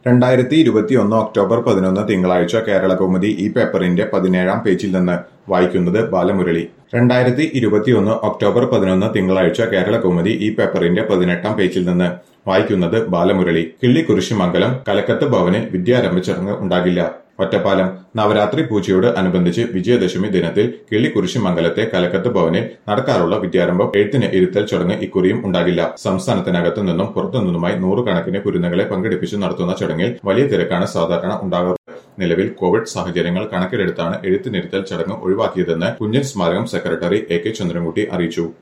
രണ്ടായിരത്തി ഇരുപത്തിയൊന്ന് ഒക്ടോബർ പതിനൊന്ന് തിങ്കളാഴ്ച കേരള കൗമുദി ഈ പേപ്പറിന്റെ പതിനേഴാം പേജിൽ നിന്ന് വായിക്കുന്നത് ബാലമുരളി രണ്ടായിരത്തി ഇരുപത്തിയൊന്ന് ഒക്ടോബർ പതിനൊന്ന് തിങ്കളാഴ്ച കേരള കൗമുദി ഈ പേപ്പറിന്റെ പതിനെട്ടാം പേജിൽ നിന്ന് വായിക്കുന്നത് ബാലമുരളി കിള്ളിക്കുരിശി മംഗലം കലക്കത്ത് ഭവനിൽ വിദ്യാരംഭ ചടങ്ങ് ഉണ്ടാകില്ല ഒറ്റപ്പാലം നവരാത്രി പൂജയോട് അനുബന്ധിച്ച് വിജയദശമി ദിനത്തിൽ കിള്ളിക്കുരിശി മംഗലത്തെ കലക്കത്ത് ഭവനിൽ നടക്കാറുള്ള വിദ്യാരംഭം എഴുത്തിന് ഇരുത്തൽ ചടങ്ങ് ഇക്കുറിയും ഉണ്ടാകില്ല സംസ്ഥാനത്തിനകത്തു നിന്നും പുറത്തു നിന്നുമായി നൂറുകണക്കിന് കുരുന്നുകളെ പങ്കെടുപ്പിച്ച് നടത്തുന്ന ചടങ്ങിൽ വലിയ തിരക്കാണ് സാധാരണ ഉണ്ടാകാറ് നിലവിൽ കോവിഡ് സാഹചര്യങ്ങൾ കണക്കിലെടുത്താണ് എഴുത്തിനിരുത്തൽ ചടങ്ങ് ഒഴിവാക്കിയതെന്ന് കുഞ്ഞൻ സ്മാരകം സെക്രട്ടറി എ കെ ചന്ദ്രൻകുട്ടി അറിയിച്ചു